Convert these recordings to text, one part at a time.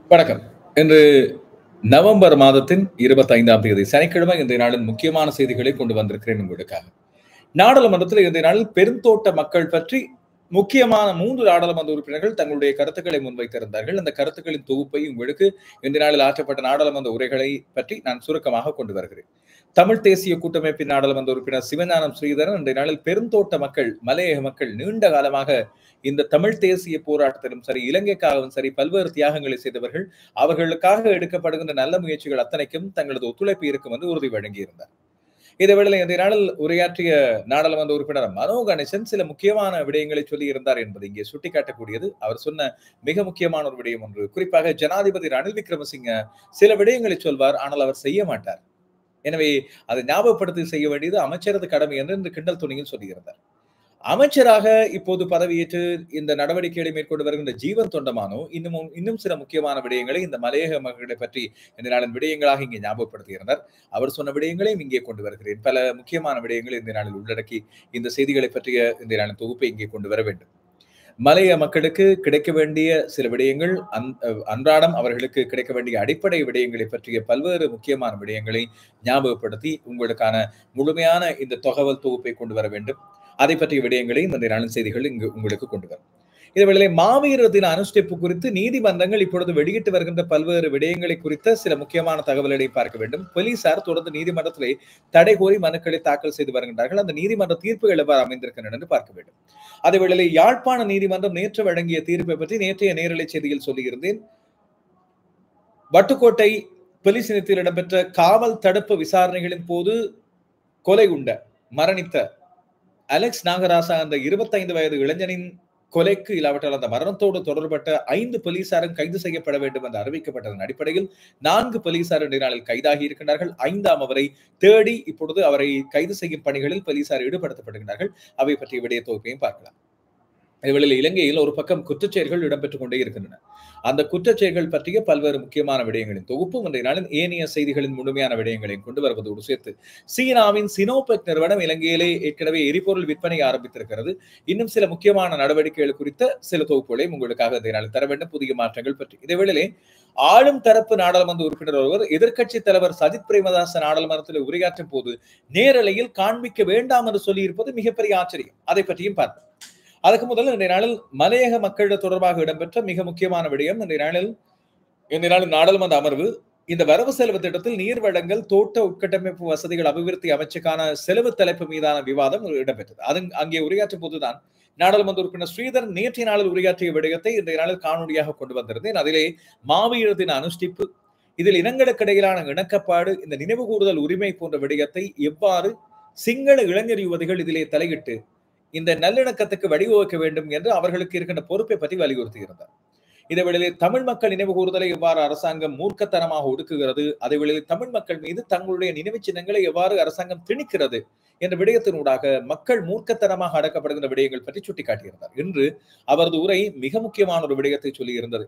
வணக்கம் இன்று நவம்பர் மாதத்தின் இருபத்தைந்தாம் தேதி சனிக்கிழமை இன்றைய நாளின் முக்கியமான செய்திகளை கொண்டு வந்திருக்கிறேன் உங்களுக்காக நாடாளுமன்றத்தில் இன்றைய நாளில் பெருந்தோட்ட மக்கள் பற்றி முக்கியமான மூன்று நாடாளுமன்ற உறுப்பினர்கள் தங்களுடைய கருத்துக்களை முன்வைத்திருந்தார்கள் அந்த கருத்துக்களின் தொகுப்பை உங்களுக்கு இந்த நாளில் ஆற்றப்பட்ட நாடாளுமன்ற உரைகளை பற்றி நான் சுருக்கமாக கொண்டு வருகிறேன் தமிழ் தேசிய கூட்டமைப்பின் நாடாளுமன்ற உறுப்பினர் சிவஞானம் ஸ்ரீதரன் இன்றைய நாளில் பெருந்தோட்ட மக்கள் மலையக மக்கள் நீண்ட காலமாக இந்த தமிழ் தேசிய போராட்டத்திலும் சரி இலங்கைக்காகவும் சரி பல்வேறு தியாகங்களை செய்தவர்கள் அவர்களுக்காக எடுக்கப்படுகின்ற நல்ல முயற்சிகள் அத்தனைக்கும் தங்களது ஒத்துழைப்பு இருக்கும் என்று உறுதி வழங்கியிருந்தார் இதேவேளை இந்த நாளில் உரையாற்றிய நாடாளுமன்ற உறுப்பினர் மனோ கணேசன் சில முக்கியமான விடயங்களை சொல்லி இருந்தார் என்பது இங்கே சுட்டிக்காட்டக்கூடியது அவர் சொன்ன மிக முக்கியமான ஒரு விடயம் ஒன்று குறிப்பாக ஜனாதிபதி ரணில் விக்ரமசிங்க சில விடயங்களை சொல்வார் ஆனால் அவர் செய்ய மாட்டார் எனவே அதை ஞாபகப்படுத்தி செய்ய வேண்டியது அமைச்சரது கடமை என்று இந்த கிண்டல் துணியில் சொல்லியிருந்தார் அமைச்சராக இப்போது பதவியேற்று இந்த நடவடிக்கைகளை மேற்கொண்டு வருகின்ற ஜீவன் தொண்டமானோ இன்னும் இன்னும் சில முக்கியமான விடயங்களை இந்த மலையக மக்களை பற்றி இந்த நாளின் விடயங்களாக இங்கே ஞாபகப்படுத்தியிருந்தார் அவர் சொன்ன விடயங்களையும் இங்கே கொண்டு வருகிறேன் பல முக்கியமான விடயங்களை இந்த நாளில் உள்ளடக்கி இந்த செய்திகளை பற்றிய இந்த நாளின் தொகுப்பை இங்கே கொண்டு வர வேண்டும் மலைய மக்களுக்கு கிடைக்க வேண்டிய சில விடயங்கள் அன்றாடம் அவர்களுக்கு கிடைக்க வேண்டிய அடிப்படை விடயங்களை பற்றிய பல்வேறு முக்கியமான விடயங்களை ஞாபகப்படுத்தி உங்களுக்கான முழுமையான இந்த தகவல் தொகுப்பை கொண்டு வர வேண்டும் அதை பற்றிய விடயங்களையும் இந்த நாளின் செய்திகள் இங்கு உங்களுக்கு கொண்டு வரும் இதேவேளை மாவீரர் தின அனுஷ்டிப்பு குறித்து நீதிமன்றங்கள் இப்பொழுது வெளியிட்டு வருகின்ற பல்வேறு விடயங்களை குறித்த சில முக்கியமான தகவல்களை பார்க்க வேண்டும் போலீசார் தொடர்ந்து நீதிமன்றத்திலே தடை கோரி மனுக்களை தாக்கல் செய்து வருகின்றார்கள் அந்த நீதிமன்ற தீர்ப்புகள் எவ்வாறு அமைந்திருக்கின்றன என்று பார்க்க வேண்டும் அதேவேளை யாழ்ப்பாண நீதிமன்றம் நேற்று வழங்கிய தீர்ப்பை பற்றி நேற்றைய நேரலை செய்தியில் சொல்லியிருந்தேன் வட்டுக்கோட்டை போலீஸ் நிலையத்தில் இடம்பெற்ற காவல் தடுப்பு விசாரணைகளின் போது கொலை உண்ட மரணித்த அலெக்ஸ் நாகராசா அந்த இருபத்தைந்து வயது இளைஞனின் கொலைக்கு இல்லாவிட்டால் அந்த மரணத்தோடு தொடர்பட்ட ஐந்து போலீசாரும் கைது செய்யப்பட வேண்டும் என்று அறிவிக்கப்பட்டதன் அடிப்படையில் நான்கு போலீசார் நாளில் கைதாகி இருக்கின்றார்கள் ஐந்தாம் அவரை தேடி இப்பொழுது அவரை கைது செய்யும் பணிகளில் போலீசார் ஈடுபடுத்தப்படுகின்றார்கள் அவை பற்றிய விடய தொகுப்பையும் பார்க்கலாம் இவளில் இலங்கையில் ஒரு பக்கம் குற்றச்செயல்கள் இடம்பெற்றுக் கொண்டே இருக்கின்றன அந்த குற்றச்செயல்கள் பற்றிய பல்வேறு முக்கியமான விடயங்களின் தொகுப்பும் இன்றைய நாளின் ஏனைய செய்திகளின் முழுமையான விடயங்களையும் கொண்டு வருவதோடு சேர்த்து சீனாவின் சினோபெக் நிறுவனம் இலங்கையிலே ஏற்கனவே எரிபொருள் விற்பனை ஆரம்பித்திருக்கிறது இன்னும் சில முக்கியமான நடவடிக்கைகள் குறித்த சில தொகுப்புகளையும் உங்களுக்காக இந்த நாளில் தர வேண்டும் புதிய மாற்றங்கள் பற்றி இதேவேளையிலே ஆளும் தரப்பு நாடாளுமன்ற உறுப்பினர் ஒருவர் எதிர்க்கட்சி தலைவர் சஜித் பிரேமதாச நாடாளுமன்றத்தில் உரையாற்றும் போது நேரலையில் காண்பிக்க வேண்டாம் என்று சொல்லியிருப்பது மிகப்பெரிய ஆச்சரியம் அதை பற்றியும் பார்ப்போம் அதுக்கு முதல்ல இன்றைய நாளில் மலையக மக்களிடம் தொடர்பாக இடம்பெற்ற மிக முக்கியமான விடயம் இன்றைய நாளில் இன்றைய நாளில் நாடாளுமன்ற அமர்வு இந்த வரவு செலவு திட்டத்தில் நீர் வழங்கல் தோட்ட உட்கட்டமைப்பு வசதிகள் அபிவிருத்தி அமைச்சுக்கான செலவு தலைப்பு மீதான விவாதம் இடம்பெற்றது அது அங்கே உரையாற்றும் போதுதான் நாடாளுமன்ற உறுப்பினர் ஸ்ரீதர் நேற்றைய நாளில் உரையாற்றிய விடயத்தை இன்றைய நாளில் காணொலியாக கொண்டு வந்திருந்தேன் அதிலே மாவீரர் தின அனுஷ்டிப்பு இதில் இனங்களுக்கு இடையிலான இணக்கப்பாடு இந்த நினைவு கூறுதல் உரிமை போன்ற விடயத்தை எவ்வாறு சிங்கள இளைஞர் யுவதிகள் இதிலே தலையிட்டு இந்த நல்லிணக்கத்துக்கு வழிவகுக்க வேண்டும் என்று அவர்களுக்கு இருக்கின்ற பொறுப்பை பற்றி வலியுறுத்தி இருந்தார் இதேவேளையில் தமிழ் மக்கள் நினைவு கூறுதலை எவ்வாறு அரசாங்கம் மூர்க்கத்தனமாக ஒடுக்குகிறது அதேவேளையில் தமிழ் மக்கள் மீது தங்களுடைய நினைவு சின்னங்களை எவ்வாறு அரசாங்கம் திணிக்கிறது என்ற விடயத்தினூடாக மக்கள் மூர்க்கத்தனமாக அடக்கப்படுகின்ற விடயங்கள் பற்றி சுட்டிக்காட்டியிருந்தார் இன்று அவரது உரை மிக முக்கியமான ஒரு விடயத்தை சொல்லியிருந்தது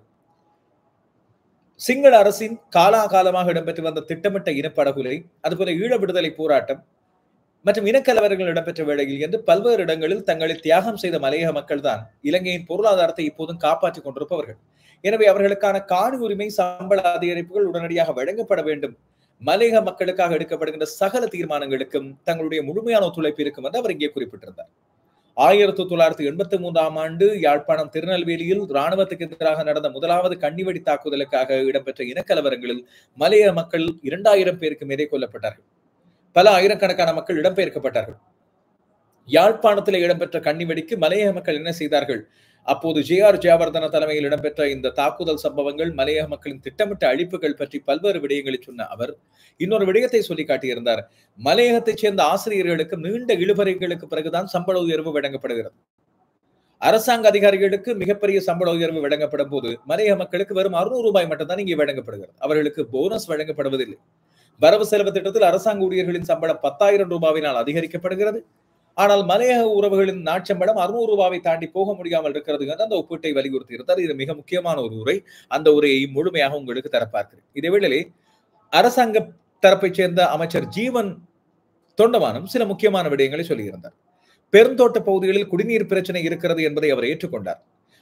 சிங்கள அரசின் காலாகாலமாக இடம்பெற்று வந்த திட்டமிட்ட இனப்படுகொலை அதுபோல ஈழ விடுதலை போராட்டம் மற்றும் இனக்கலவரங்கள் இடம்பெற்ற வேளையில் என்று பல்வேறு இடங்களில் தங்களை தியாகம் செய்த மலையக மக்கள் தான் இலங்கையின் பொருளாதாரத்தை இப்போதும் காப்பாற்றிக் கொண்டிருப்பவர்கள் எனவே அவர்களுக்கான காணி உரிமை சம்பள அதிகரிப்புகள் உடனடியாக வழங்கப்பட வேண்டும் மலையக மக்களுக்காக எடுக்கப்படுகின்ற சகல தீர்மானங்களுக்கும் தங்களுடைய முழுமையான ஒத்துழைப்பு இருக்கும் என்று அவர் இங்கே குறிப்பிட்டிருந்தார் ஆயிரத்தி தொள்ளாயிரத்தி எண்பத்தி மூன்றாம் ஆண்டு யாழ்ப்பாணம் திருநெல்வேலியில் இராணுவத்துக்கு எதிராக நடந்த முதலாவது கண்ணிவெடி தாக்குதலுக்காக இடம்பெற்ற இனக்கலவரங்களில் மலையக மக்கள் இரண்டாயிரம் பேருக்கு மேலே கொல்லப்பட்டார்கள் பல ஆயிரக்கணக்கான மக்கள் இடம்பெயர்க்கப்பட்டார்கள் யாழ்ப்பாணத்தில் இடம்பெற்ற கண்ணிவெடிக்கு மலையக மக்கள் என்ன செய்தார்கள் அப்போது ஜே ஆர் ஜெயவர்தன தலைமையில் இடம்பெற்ற இந்த தாக்குதல் சம்பவங்கள் மலையக மக்களின் திட்டமிட்ட அழிப்புகள் பற்றி பல்வேறு விடயங்களை சொன்ன அவர் இன்னொரு விடயத்தை சொல்லி காட்டியிருந்தார் மலையகத்தைச் சேர்ந்த ஆசிரியர்களுக்கு நீண்ட இழுபறைகளுக்கு பிறகுதான் சம்பள உயர்வு வழங்கப்படுகிறது அரசாங்க அதிகாரிகளுக்கு மிகப்பெரிய சம்பள உயர்வு வழங்கப்படும் போது மலையக மக்களுக்கு வெறும் அறுநூறு ரூபாய் மட்டும்தான் இங்கே வழங்கப்படுகிறது அவர்களுக்கு போனஸ் வழங்கப்படுவதில்லை வரவு செலவு திட்டத்தில் அரசாங்க ஊழியர்களின் சம்பளம் பத்தாயிரம் ரூபாவினால் அதிகரிக்கப்படுகிறது ஆனால் மலையக உறவுகளின் நாட்சம்பளம் அறுநூறு ரூபாவை தாண்டி போக முடியாமல் இருக்கிறது என்று அந்த ஒப்பீட்டை வலியுறுத்தி இருந்தார் இது மிக முக்கியமான ஒரு உரை அந்த உரையை முழுமையாக உங்களுக்கு தரப்பார்க்கிறேன் இதேவேளை அரசாங்க தரப்பைச் சேர்ந்த அமைச்சர் ஜீவன் தொண்டமானம் சில முக்கியமான விடயங்களை சொல்லியிருந்தார் பெருந்தோட்ட பகுதிகளில் குடிநீர் பிரச்சனை இருக்கிறது என்பதை அவர் ஏற்றுக்கொண்டார்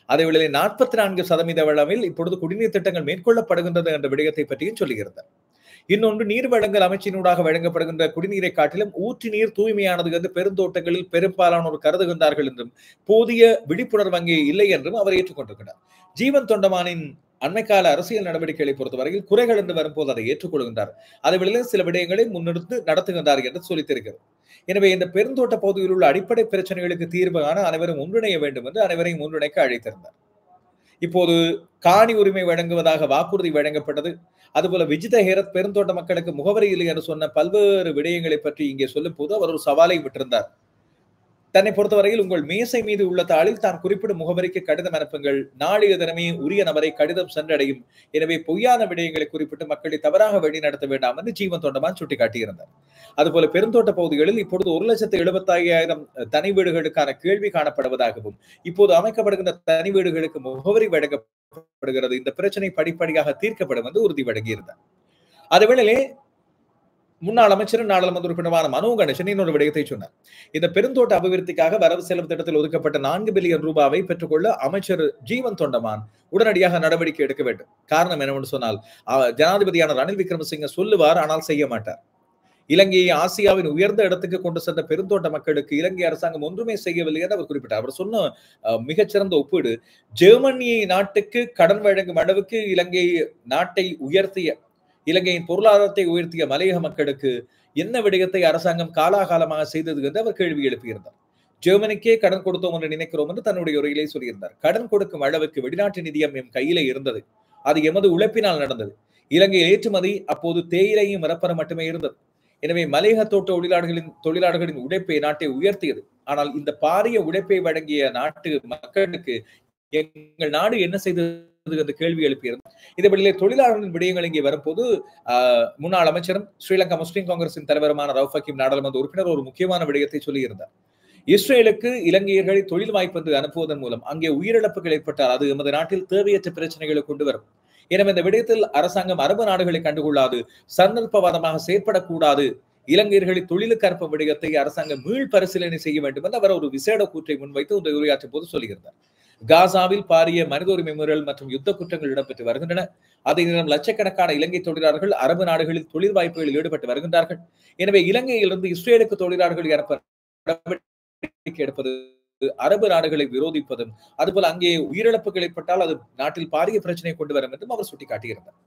அதேவேளை நாற்பத்தி நான்கு சதவீத அளவில் இப்பொழுது குடிநீர் திட்டங்கள் மேற்கொள்ளப்படுகின்றது என்ற விடயத்தை பற்றியும் சொல்லுகிறார் இன்னொன்று நீர் வழங்கல் அமைச்சினூடாக வழங்கப்படுகின்ற குடிநீரை காட்டிலும் ஊற்று நீர் தூய்மையானது என்று பெருந்தோட்டங்களில் பெரும்பாலானோர் கருதுகின்றார்கள் என்றும் போதிய விழிப்புணர்வு அங்கே இல்லை என்றும் அவர் ஏற்றுக்கொண்டிருக்கிறார் ஜீவன் தொண்டமானின் அண்மைக்கால அரசியல் நடவடிக்கைகளை பொறுத்தவரையில் குறைகள் என்று வரும்போது அதை ஏற்றுக்கொள்கின்றார் அதை வெளியில் சில விடயங்களை முன்னெடுத்து நடத்துகின்றார் என்று சொல்லித்திருக்கிறது எனவே இந்த பெருந்தோட்ட பகுதியில் உள்ள அடிப்படை பிரச்சனைகளுக்கு தீர்வு காண அனைவரும் ஒன்றிணைய வேண்டும் என்று அனைவரையும் ஒன்றிணைக்க அழைத்திருந்தார் இப்போது காணி உரிமை வழங்குவதாக வாக்குறுதி வழங்கப்பட்டது அதுபோல விஜித ஹேரத் பெருந்தோட்ட மக்களுக்கு முகவரி இல்லை என்று சொன்ன பல்வேறு விடயங்களை பற்றி இங்கே சொல்லும் போது அவர் ஒரு சவாலை விட்டிருந்தார் தன்னை பொறுத்தவரையில் உங்கள் மேசை மீது உள்ள தாளில் தான் குறிப்பிடும் முகவரிக்கு கடிதம் அனுப்புங்கள் நாளைய தினமே உரிய நபரை கடிதம் சென்றடையும் எனவே பொய்யான விடயங்களை குறிப்பிட்டு மக்களை தவறாக வழி நடத்த வேண்டாம் என்று ஜீவன் தொண்டமான் சுட்டிக்காட்டியிருந்தார் அதுபோல பெருந்தோட்ட பகுதிகளில் இப்பொழுது ஒரு லட்சத்து எழுபத்தி ஐயாயிரம் தனி வீடுகளுக்கான கேள்வி காணப்படுவதாகவும் இப்போது அமைக்கப்படுகின்ற தனி வீடுகளுக்கு முகவரி வழங்கப்படுகிறது இந்த பிரச்சனை படிப்படியாக தீர்க்கப்படும் என்று உறுதி வழங்கியிருந்தார் அதேவேளையிலே முன்னாள் அமைச்சரும் நாடாளுமன்ற உறுப்பினரான மனோ கணேசன் இன்னொரு விடயத்தை சொன்னார் இந்த பெருந்தோட்ட அபிவிருத்திக்காக வரவு செலவு திட்டத்தில் ஒதுக்கப்பட்ட நான்கு பில்லியன் ரூபாவை பெற்றுக்கொள்ள அமைச்சர் ஜீவன் தொண்டமான் உடனடியாக நடவடிக்கை எடுக்க வேண்டும் காரணம் என்னவென்று சொன்னால் ஜனாதிபதியான ரணில் விக்ரமசிங்க சொல்லுவார் ஆனால் செய்ய மாட்டார் இலங்கையை ஆசியாவின் உயர்ந்த இடத்துக்கு கொண்டு சென்ற பெருந்தோட்ட மக்களுக்கு இலங்கை அரசாங்கம் ஒன்றுமே செய்யவில்லை என்று அவர் குறிப்பிட்டார் அவர் சொன்ன மிகச்சிறந்த ஒப்பீடு ஜெர்மனியை நாட்டுக்கு கடன் வழங்கும் அளவுக்கு இலங்கை நாட்டை உயர்த்திய இலங்கையின் பொருளாதாரத்தை உயர்த்திய மலையக மக்களுக்கு என்ன விடயத்தை அரசாங்கம் காலாகாலமாக செய்தது என்று அவர் கேள்வி எழுப்பியிருந்தார் ஜெர்மனிக்கே கடன் கொடுத்தோம் என்று நினைக்கிறோம் என்று தன்னுடைய உரையிலே சொல்லியிருந்தார் கடன் கொடுக்கும் அளவுக்கு வெளிநாட்டு நிதியம் எம் கையிலே இருந்தது அது எமது உழைப்பினால் நடந்தது இலங்கை ஏற்றுமதி அப்போது தேயிலையும் இறப்பரம் மட்டுமே இருந்தது எனவே மலையக தோட்ட தொழிலாளர்களின் தொழிலாளர்களின் உழைப்பை நாட்டை உயர்த்தியது ஆனால் இந்த பாரிய உழைப்பை வழங்கிய நாட்டு மக்களுக்கு எங்கள் நாடு என்ன செய்தது என்று கேள்வி எழுப்பியிருந்தார் இந்த வழியிலே தொழிலாளர்களின் விடயங்கள் இங்கே வரும்போது முன்னாள் அமைச்சரும் ஸ்ரீலங்கா முஸ்லிம் காங்கிரசின் தலைவருமான ரவுஃப் ஹக்கீம் நாடாளுமன்ற உறுப்பினர் ஒரு முக்கியமான விடயத்தை சொல்லியிருந்தார் இஸ்ரேலுக்கு இலங்கையர்களை தொழில் வாய்ப்பு அனுப்புவதன் மூலம் அங்கே உயிரிழப்புகள் ஏற்பட்டால் அது எமது நாட்டில் தேவையற்ற பிரச்சனைகளை கொண்டு வரும் எனவே இந்த விடயத்தில் அரசாங்கம் அரபு நாடுகளை கண்டுகொள்ளாது சந்தர்ப்பவாதமாக செயற்படக்கூடாது இலங்கையர்களை தொழிலுக்கு அனுப்பும் விடயத்தை அரசாங்கம் மீள் பரிசீலனை செய்ய வேண்டும் என்று அவர் ஒரு விசேட கூற்றை முன்வைத்து இந்த உரையாற்றும் போது சொல்லுகிறார் காசாவில் பாரிய மனித உரிமை மீறல் மற்றும் யுத்த குற்றங்கள் இடம்பெற்று வருகின்றன அதே நேரம் லட்சக்கணக்கான இலங்கை தொழிலாளர்கள் அரபு நாடுகளில் தொழில் வாய்ப்புகளில் ஈடுபட்டு வருகின்றார்கள் எனவே இலங்கையிலிருந்து இஸ்ரேலுக்கு தொழிலாளர்கள் அனுப்ப நடவடிக்கை எடுப்பது அரபு நாடுகளை விரோதிப்பதும் அதுபோல அங்கே உயிரிழப்புகள் ஏற்பட்டால் அது நாட்டில் பாரிய பிரச்சனை கொண்டு வரும் என்றும் அவர் சுட்டிக்காட்டியிருந்தார்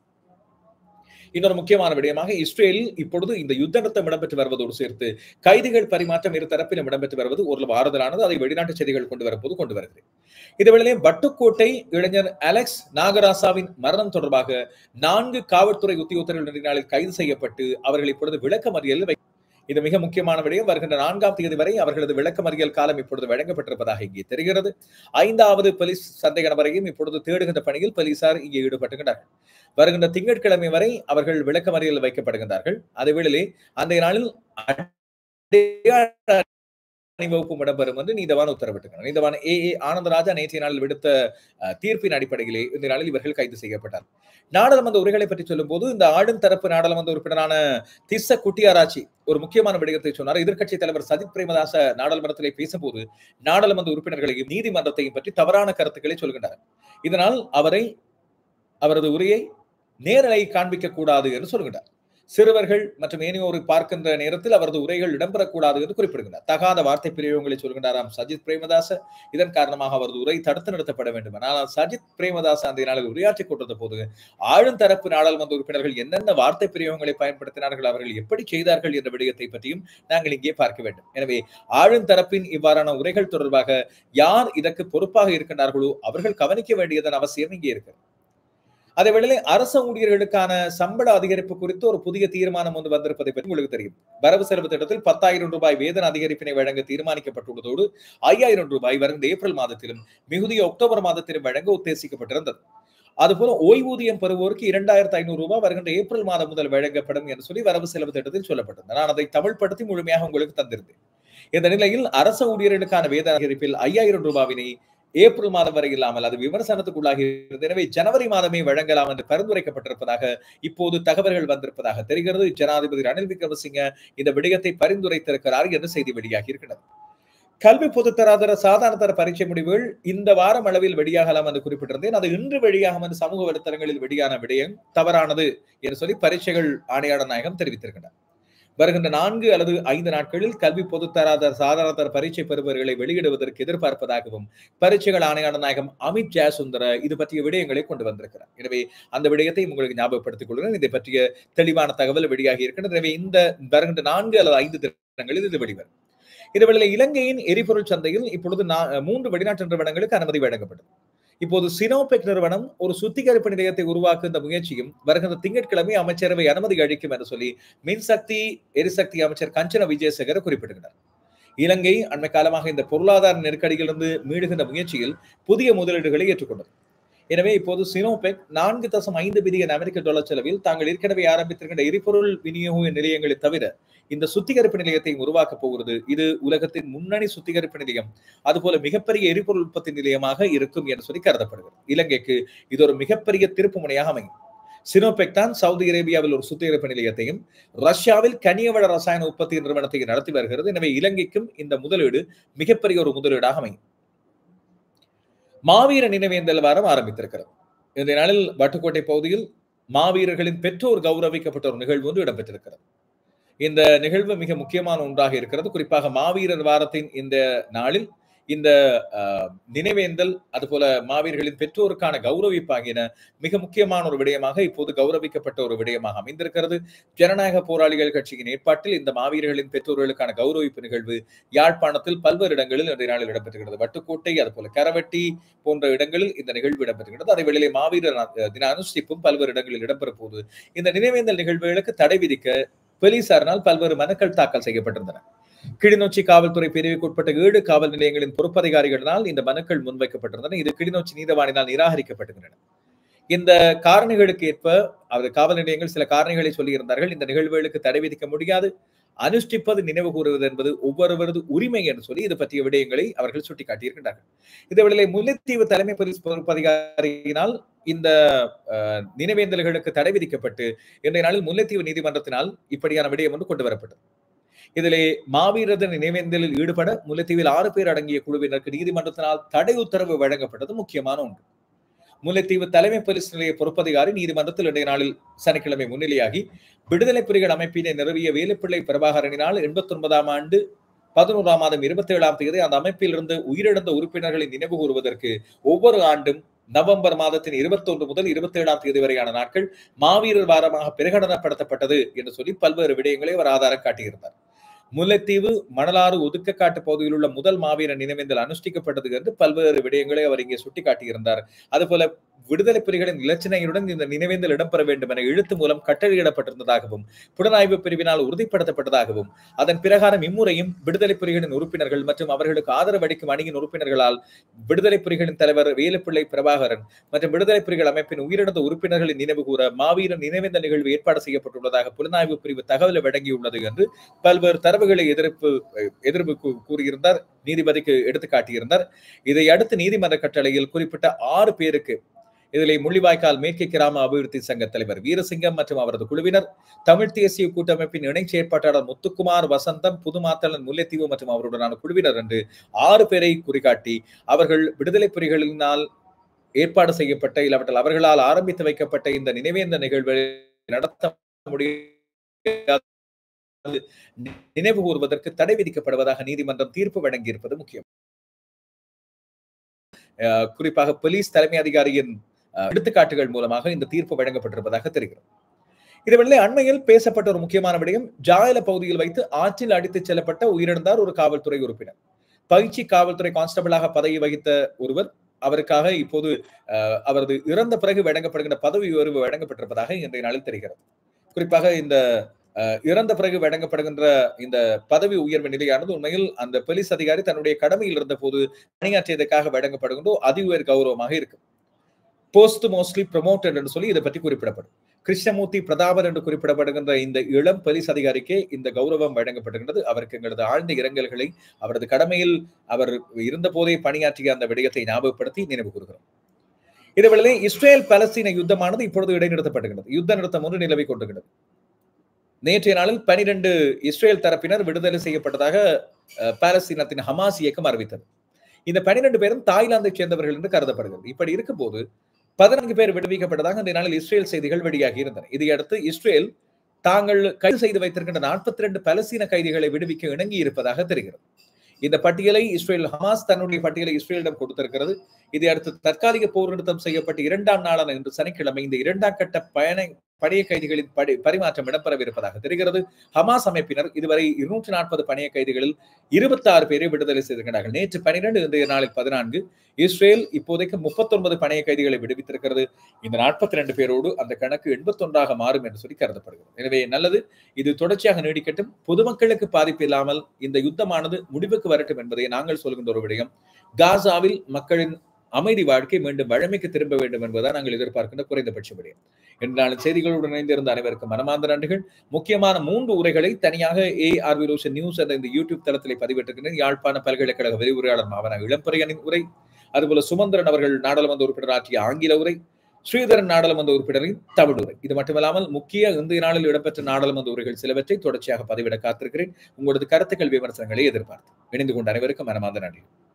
இன்னொரு முக்கியமான விடயமாக இஸ்ரேலில் இப்பொழுது இந்த யுத்த நிறுத்தம் இடம்பெற்று வருவதோடு சேர்த்து கைதிகள் பரிமாற்றம் இரு தரப்பிலும் இடம்பெற்று வருவது ஓரளவு ஆறுதலானது அதை வெளிநாட்டு செய்திகள் கொண்டு வரும்போது கொண்டு வருகிறது இதுவேளையிலே பட்டுக்கோட்டை இளைஞர் அலெக்ஸ் நாகராசாவின் மரணம் தொடர்பாக நான்கு காவல்துறை உத்தியோகத்தர்கள் நாளில் கைது செய்யப்பட்டு அவர்கள் இப்பொழுது விளக்கமறியலில் இது மிக முக்கியமான விடயம் வருகின்ற நான்காம் தேதி வரை அவர்களது விளக்கமறியல் காலம் இப்பொழுது வழங்கப்பட்டிருப்பதாக இங்கே தெரிகிறது ஐந்தாவது போலீஸ் சந்தேக நபரையும் இப்பொழுது தேடுகின்ற பணியில் போலீசார் இங்கே ஈடுபட்டுகின்றார்கள் வருகின்ற திங்கட்கிழமை வரை அவர்கள் விளக்கமறியல் வைக்கப்படுகின்றார்கள் அதேவேளையிலே அந்த நாளில் அணிவகுப்பும் இடம்பெறும் என்று நீதவான் உத்தரவிட்டிருக்கிறார் நீதவான் ஏ ஏ ஆனந்தராஜா நேற்றைய நாளில் விடுத்த தீர்ப்பின் அடிப்படையிலே இந்த நாளில் இவர்கள் கைது செய்யப்பட்டார் நாடாளுமன்ற உரைகளை பற்றி சொல்லும் போது இந்த ஆளும் தரப்பு நாடாளுமன்ற உறுப்பினரான திஸ்ஸ குட்டியாராச்சி ஒரு முக்கியமான விடயத்தை சொன்னார் எதிர்க்கட்சி தலைவர் சஜித் பிரேமதாச நாடாளுமன்றத்திலே பேசும்போது நாடாளுமன்ற உறுப்பினர்களையும் நீதிமன்றத்தையும் பற்றி தவறான கருத்துக்களை சொல்கின்றனர் இதனால் அவரை அவரது உரையை நேரலை காண்பிக்க கூடாது என்று சொல்கின்றார் சிறுவர்கள் மற்றும் ஏனையோரை பார்க்கின்ற நேரத்தில் அவரது உரைகள் இடம்பெறக்கூடாது என்று குறிப்பிடுகிறார் தகாத வார்த்தை பிரயோகங்களை சொல்கின்றாராம் சஜித் பிரேமதாச இதன் காரணமாக அவரது உரை தடுத்து நிறுத்தப்பட வேண்டும் ஆனால் சஜித் பிரேமதாச அந்த நாளில் உரையாற்றிக் கொண்டிருந்த போது ஆளும் தரப்பு நாடாளுமன்ற உறுப்பினர்கள் என்னென்ன வார்த்தை பிரயோகங்களை பயன்படுத்தினார்கள் அவர்கள் எப்படி செய்தார்கள் என்ற விடயத்தை பற்றியும் நாங்கள் இங்கே பார்க்க வேண்டும் எனவே ஆளும் தரப்பின் இவ்வாறான உரைகள் தொடர்பாக யார் இதற்கு பொறுப்பாக இருக்கின்றார்களோ அவர்கள் கவனிக்க வேண்டியதன் அவசியம் இங்கே இருக்கிறது அதே வேளையில் அரச ஊழியர்களுக்கான சம்பள அதிகரிப்பு குறித்து ஒரு புதிய தீர்மானம் ஒன்று வந்திருப்பதை பற்றி உங்களுக்கு தெரியும் வரவு செலவு திட்டத்தில் பத்தாயிரம் ரூபாய் வேதன அதிகரிப்பினை வழங்க தீர்மானிக்கப்பட்டுள்ளதோடு ஐயாயிரம் ரூபாய் வருகின்ற ஏப்ரல் மாதத்திலும் மிகுதிய அக்டோபர் மாதத்திலும் வழங்க உத்தேசிக்கப்பட்டிருந்தது அதுபோல ஓய்வூதியம் பெறுவோருக்கு இரண்டாயிரத்தி ஐநூறு ரூபாய் வருகின்ற ஏப்ரல் மாதம் முதல் வழங்கப்படும் என்று சொல்லி வரவு செலவு திட்டத்தில் சொல்லப்பட்டது நான் அதை தமிழ்படுத்தி முழுமையாக உங்களுக்கு தந்திருந்தேன் இந்த நிலையில் அரச ஊழியர்களுக்கான வேதன அதிகரிப்பில் ஐயாயிரம் ரூபாவினை ஏப்ரல் மாதம் வரை இல்லாமல் அது விமர்சனத்துக்குள்ளாகி இருந்தது எனவே ஜனவரி மாதமே வழங்கலாம் என்று பரிந்துரைக்கப்பட்டிருப்பதாக இப்போது தகவல்கள் வந்திருப்பதாக தெரிகிறது ஜனாதிபதி ரணில் விக்ரமசிங்க இந்த விடயத்தை பரிந்துரைத்திருக்கிறார் என்று செய்தி வெளியாகி இருக்கிறது கல்வி பொதுத்தராதர சாதாரண தர பரீட்சை முடிவுகள் இந்த வாரம் அளவில் வெளியாகலாம் என்று குறிப்பிட்டிருந்தேன் அது இன்று வெளியாகும் என்று சமூக வலைத்தளங்களில் வெளியான விடயம் தவறானது என்று சொல்லி பரீட்சைகள் ஆணையாளர் நாயகம் தெரிவித்திருக்கிறார் வருகின்ற நான்கு அல்லது ஐந்து நாட்களில் கல்வி பொதுத்தராதர சாதாரண தர பரீட்சை பெறுபவர்களை வெளியிடுவதற்கு எதிர்பார்ப்பதாகவும் பரீட்சைகள் ஆணையாளர் நாயகம் அமித் ஜெயசுந்தர இது பற்றிய விடயங்களை கொண்டு வந்திருக்கிறார் எனவே அந்த விடயத்தை உங்களுக்கு ஞாபகப்படுத்திக் கொள்கிறேன் இதை பற்றிய தெளிவான தகவல் வெளியாகி இருக்கிறது எனவே இந்த வருகின்ற நான்கு அல்லது ஐந்து தினங்களில் இது வெளிவரும் இதுவேளை இலங்கையின் எரிபொருள் சந்தையில் இப்பொழுது மூன்று வெளிநாட்டு நிறுவனங்களுக்கு அனுமதி வழங்கப்படும் இப்போது சினோபெக் நிறுவனம் ஒரு சுத்திகரிப்பு நிலையத்தை உருவாக்குகின்ற முயற்சியும் வருகின்ற திங்கட்கிழமை அமைச்சரவை அனுமதி அளிக்கும் என்று சொல்லி மின்சக்தி எரிசக்தி அமைச்சர் கஞ்சன விஜயசேகர் குறிப்பிடுகிறார் இலங்கை அண்மை காலமாக இந்த பொருளாதார நெருக்கடியிலிருந்து மீடுகின்ற முயற்சியில் புதிய முதலீடுகளை ஏற்றுக்கொண்டது எனவே இப்போது சினோபெக் நான்கு தசம் ஐந்து பில்லியன் அமெரிக்க டாலர் செலவில் தாங்கள் ஏற்கனவே ஆரம்பித்திருக்கின்ற எரிபொருள் விநியோக நிலையங்களை தவிர இந்த சுத்திகரிப்பு நிலையத்தை உருவாக்க போகிறது இது உலகத்தின் முன்னணி சுத்திகரிப்பு நிலையம் அதுபோல மிகப்பெரிய எரிபொருள் உற்பத்தி நிலையமாக இருக்கும் என்று சொல்லி கருதப்படுகிறது இலங்கைக்கு இது ஒரு மிகப்பெரிய திருப்பு முனையாக அமையும் சினோபெக் தான் சவுதி அரேபியாவில் ஒரு சுத்திகரிப்பு நிலையத்தையும் ரஷ்யாவில் கனியவள ரசாயன உற்பத்தி நிறுவனத்தை நடத்தி வருகிறது எனவே இலங்கைக்கும் இந்த முதலீடு மிகப்பெரிய ஒரு முதலீடாக அமையும் மாவீர நினைவேந்தல் வாரம் ஆரம்பித்திருக்கிறது இந்த நாளில் வட்டுக்கோட்டை பகுதியில் மாவீரர்களின் பெற்றோர் கௌரவிக்கப்பட்ட ஒரு நிகழ்வு ஒன்று இடம்பெற்றிருக்கிறது இந்த நிகழ்வு மிக முக்கியமான ஒன்றாக இருக்கிறது குறிப்பாக மாவீரர் வாரத்தின் இந்த நாளில் இந்த நினைவேந்தல் அதுபோல மாவீரர்களின் பெற்றோருக்கான கௌரவிப்பு ஆகியன மிக முக்கியமான ஒரு விடயமாக இப்போது கௌரவிக்கப்பட்ட ஒரு விடயமாக அமைந்திருக்கிறது ஜனநாயக போராளிகள் கட்சியின் ஏற்பாட்டில் இந்த மாவீரர்களின் பெற்றோர்களுக்கான கௌரவிப்பு நிகழ்வு யாழ்ப்பாணத்தில் பல்வேறு இடங்களில் இன்றைய நாளில் இடம்பெறுகிறது வட்டுக்கோட்டை அதுபோல கரவட்டி போன்ற இடங்களில் இந்த நிகழ்வு இடம்பெறுகிறது அதை வெளியிலே மாவீரர் தின அனுஷ்டிப்பும் பல்வேறு இடங்களில் இடம்பெற போது இந்த நினைவேந்தல் நிகழ்வுகளுக்கு தடை விதிக்க போலீசாரினால் பல்வேறு மனுக்கள் தாக்கல் செய்யப்பட்டிருந்தன கிளிநொச்சி காவல்துறை பிரிவுக்கு உட்பட்ட ஏழு காவல் நிலையங்களின் பொறுப்பதிகாரிகளினால் இந்த மனுக்கள் முன்வைக்கப்பட்டிருந்தன இது கிளிநொச்சி நீதவானினால் நிராகரிக்கப்பட்டுகின்றன இந்த காரணிகளுக்கு ஏற்ப அவர் காவல் நிலையங்கள் சில காரணிகளை சொல்லியிருந்தார்கள் இந்த நிகழ்வுகளுக்கு தடை விதிக்க முடியாது அனுஷ்டிப்பது நினைவு கூறுவது என்பது ஒவ்வொருவரது உரிமை என்று சொல்லி இது பற்றிய விடயங்களை அவர்கள் சுட்டிக்காட்டியிருக்கின்றார்கள் இதேவேளை முல்லைத்தீவு தலைமை போலீஸ் பொறுப்பதிகாரியினால் இந்த நினைவேந்தல்களுக்கு தடை விதிக்கப்பட்டு இன்றைய நாளில் முல்லைத்தீவு நீதிமன்றத்தினால் இப்படியான விடயம் ஒன்று கொண்டு வரப்பட்டது இதிலே மாவீரர் நினைவேந்தலில் ஈடுபட முல்லைத்தீவில் ஆறு பேர் அடங்கிய குழுவினருக்கு நீதிமன்றத்தினால் தடை உத்தரவு வழங்கப்பட்டது முக்கியமான ஒன்று முல்லைத்தீவு தலைமை போலீஸ் நிலைய பொறுப்பதிகாரி நீதிமன்றத்தில் இன்றைய நாளில் சனிக்கிழமை முன்னிலையாகி விடுதலை புலிகள் அமைப்பினை நிறுவிய வேலுப்பிள்ளை பிரபாகரனினால் எண்பத்தி ஒன்பதாம் ஆண்டு பதினோராம் மாதம் இருபத்தி ஏழாம் தேதி அந்த அமைப்பில் இருந்து உயிரிழந்த உறுப்பினர்களை நினைவு கூறுவதற்கு ஒவ்வொரு ஆண்டும் நவம்பர் மாதத்தின் இருபத்தி ஒன்று முதல் இருபத்தி ஏழாம் தேதி வரையான நாட்கள் மாவீரர் வாரமாக பிரகடனப்படுத்தப்பட்டது என்று சொல்லி பல்வேறு விடயங்களை அவர் ஆதாரம் காட்டியிருந்தார் முல்லைத்தீவு மணலாறு ஒதுக்கக்காட்டு பகுதியில் உள்ள முதல் மாவீர நினைவேந்தல் அனுஷ்டிக்கப்பட்டது என்று பல்வேறு விடயங்களை அவர் இங்கே சுட்டிக்காட்டியிருந்தார் அதுபோல விடுதலை புலிகளின் இலச்சினையுடன் இந்த நினைவேந்தல் இடம்பெற வேண்டும் என எழுத்து மூலம் கட்டளையிடப்பட்டிருந்ததாகவும் புலனாய்வு பிரிவினால் உறுதிப்படுத்தப்பட்டதாகவும் அதன் பிரகாரம் இம்முறையும் விடுதலை புலிகளின் உறுப்பினர்கள் மற்றும் அவர்களுக்கு ஆதரவு அளிக்கும் அணியின் உறுப்பினர்களால் விடுதலை புலிகளின் தலைவர் வேலுப்பிள்ளை பிரபாகரன் மற்றும் விடுதலை புலிகள் அமைப்பின் உயிரிழந்த உறுப்பினர்களின் நினைவு கூற மாவீர நினைவேந்தல் நிகழ்வு ஏற்பாடு செய்யப்பட்டுள்ளதாக புலனாய்வு பிரிவு தகவல் வழங்கியுள்ளது என்று பல்வேறு தரவுகளை எதிர்ப்பு எதிர்ப்பு கூறியிருந்தார் நீதிபதிக்கு எடுத்து காட்டியிருந்தார் இதை அடுத்து நீதிமன்ற கட்டளையில் குறிப்பிட்ட ஆறு பேருக்கு இதில் முள்ளிவாய்க்கால் மேற்கு கிராம அபிவிருத்தி சங்க தலைவர் வீரசிங்கம் மற்றும் அவரது குழுவினர் தமிழ் தேசிய கூட்டமைப்பின் இணை செயற்பாட்டாளர் முத்துக்குமார் வசந்தம் புதுமாத்தளன் முல்லைத்தீவு மற்றும் அவருடனான குழுவினர் என்று ஆறு பேரை குறிகாட்டி அவர்கள் விடுதலை புலிகளினால் ஏற்பாடு செய்யப்பட்ட இல்லாவற்றில் அவர்களால் ஆரம்பித்து வைக்கப்பட்ட இந்த நினைவேந்த நிகழ்வை நடத்த முடியாது நினைவு கூறுவதற்கு தடை விதிக்கப்படுவதாக நீதிமன்றம் தீர்ப்பு வழங்கியிருப்பது முக்கியம் குறிப்பாக போலீஸ் தலைமை அதிகாரியின் எடுத்துக்காட்டுகள் மூலமாக இந்த தீர்ப்பு வழங்கப்பட்டிருப்பதாக தெரிகிறது இதுவெளியே அண்மையில் பேசப்பட்ட ஒரு முக்கியமான விடயம் ஜாயல பகுதியில் வைத்து ஆற்றில் அடித்துச் செல்லப்பட்ட உயிரிழந்தார் ஒரு காவல்துறை உறுப்பினர் பயிற்சி காவல்துறை கான்ஸ்டபிளாக பதவி வகித்த ஒருவர் அவருக்காக இப்போது அவரது இறந்த பிறகு வழங்கப்படுகின்ற பதவி உயர்வு வழங்கப்பட்டிருப்பதாக இன்றைய நாளில் தெரிகிறது குறிப்பாக இந்த இறந்த பிறகு வழங்கப்படுகின்ற இந்த பதவி உயர்வு நிலையானது உண்மையில் அந்த போலீஸ் அதிகாரி தன்னுடைய கடமையில் இருந்த போது பணியாற்றியதற்காக வழங்கப்படுகின்ற அதி உயர் கௌரவமாக இருக்கும் போஸ்ட் மோஸ்ட்லி ப்ரொமோட்டட் என்று சொல்லி இதை பற்றி குறிப்பிடப்படும் கிருஷ்ணமூர்த்தி பிரதாபர் என்று குறிப்பிடப்படுகின்ற இந்த இளம் போலீஸ் அதிகாரிக்கே இந்த கௌரவம் வழங்கப்படுகின்றது அவருக்கு எங்களது ஆழ்ந்த இரங்கல்களை அவரது கடமையில் அவர் இருந்த போதே பணியாற்றிய அந்த விடயத்தை ஞாபகப்படுத்தி நினைவு கூறுகிறோம் இதுவேளை இஸ்ரேல் பலஸ்தீன யுத்தமானது இப்பொழுது இடைநிறுத்தப்படுகிறது யுத்த நிறுத்தம் ஒன்று நிலவி கொண்டிருக்கிறது நேற்றைய நாளில் பனிரெண்டு இஸ்ரேல் தரப்பினர் விடுதலை செய்யப்பட்டதாக பாலஸ்தீனத்தின் ஹமாஸ் இயக்கம் அறிவித்தது இந்த பனிரெண்டு பேரும் தாய்லாந்தைச் சேர்ந்தவர்கள் என்று கருதப்படுகிறது இப்படி இருக்கும்போது பதினான்கு பேர் விடுவிக்கப்பட்டதாக இந்த நாளில் இஸ்ரேல் செய்திகள் வெளியாகி இருந்தன இதையடுத்து இஸ்ரேல் தாங்கள் கைது செய்து வைத்திருக்கின்ற நாற்பத்தி ரெண்டு பலஸ்தீன கைதிகளை விடுவிக்க இணங்கி இருப்பதாக தெரிகிறது இந்த பட்டியலை இஸ்ரேல் ஹமாஸ் தன்னுடைய பட்டியலை இஸ்ரேலிடம் கொடுத்திருக்கிறது இதை அடுத்து தற்காலிக போர் நிறுத்தம் செய்யப்பட்ட இரண்டாம் நாளான இன்று சனிக்கிழமை இந்த இரண்டாம் கட்ட பயண பழைய கைதிகளின் படி பரிமாற்றம் இடம்பெறவிருப்பதாக தெரிகிறது ஹமாஸ் அமைப்பினர் இதுவரை இருநூற்றி நாற்பது பணைய கைதிகளில் இருபத்தி ஆறு பேரை விடுதலை செய்திருக்கிறார்கள் நேற்று பனிரெண்டு இன்றைய நாளில் பதினான்கு இஸ்ரேல் இப்போதைக்கு முப்பத்தொன்பது பணைய கைதிகளை விடுவித்திருக்கிறது இந்த நாற்பத்தி ரெண்டு பேரோடு அந்த கணக்கு எண்பத்தொன்றாக மாறும் என்று சொல்லி கருதப்படுகிறது எனவே நல்லது இது தொடர்ச்சியாக நீடிக்கட்டும் பொதுமக்களுக்கு பாதிப்பு இல்லாமல் இந்த யுத்தமானது முடிவுக்கு வரட்டும் என்பதை நாங்கள் சொல்கின்ற ஒரு விடயம் காசாவில் மக்களின் அமைதி வாழ்க்கை மீண்டும் வழமைக்கு திரும்ப வேண்டும் என்பதுதான் நாங்கள் எதிர்பார்க்கின்ற குறைந்தபட்ச விடயம் என்றாலும் செய்திகளுடன் இணைந்திருந்த அனைவருக்கும் மனமார்ந்த நன்றிகள் முக்கியமான மூன்று உரைகளை தனியாக ஏ ஆர் விரோஷன் நியூஸ் என்ற இந்த யூடியூப் தளத்திலே பதிவிட்டிருக்கின்றேன் யாழ்ப்பாண பல்கலைக்கழக விரிவுரையாளர் மாவன இளம்பரையனின் உரை அதுபோல சுமந்திரன் அவர்கள் நாடாளுமன்ற உறுப்பினர் ஆற்றிய ஆங்கில உரை ஸ்ரீதரன் நாடாளுமன்ற உறுப்பினரின் தமிழ் உரை இது மட்டுமல்லாமல் முக்கிய இந்திய நாளில் இடம்பெற்ற நாடாளுமன்ற உரைகள் சிலவற்றை தொடர்ச்சியாக பதிவிட காத்திருக்கிறேன் உங்களது கருத்துக்கள் விமர்சனங்களை எதிர்பார்த்து இணைந்து கொண்ட அனைவருக்கும் மனமார்ந்த நன்றி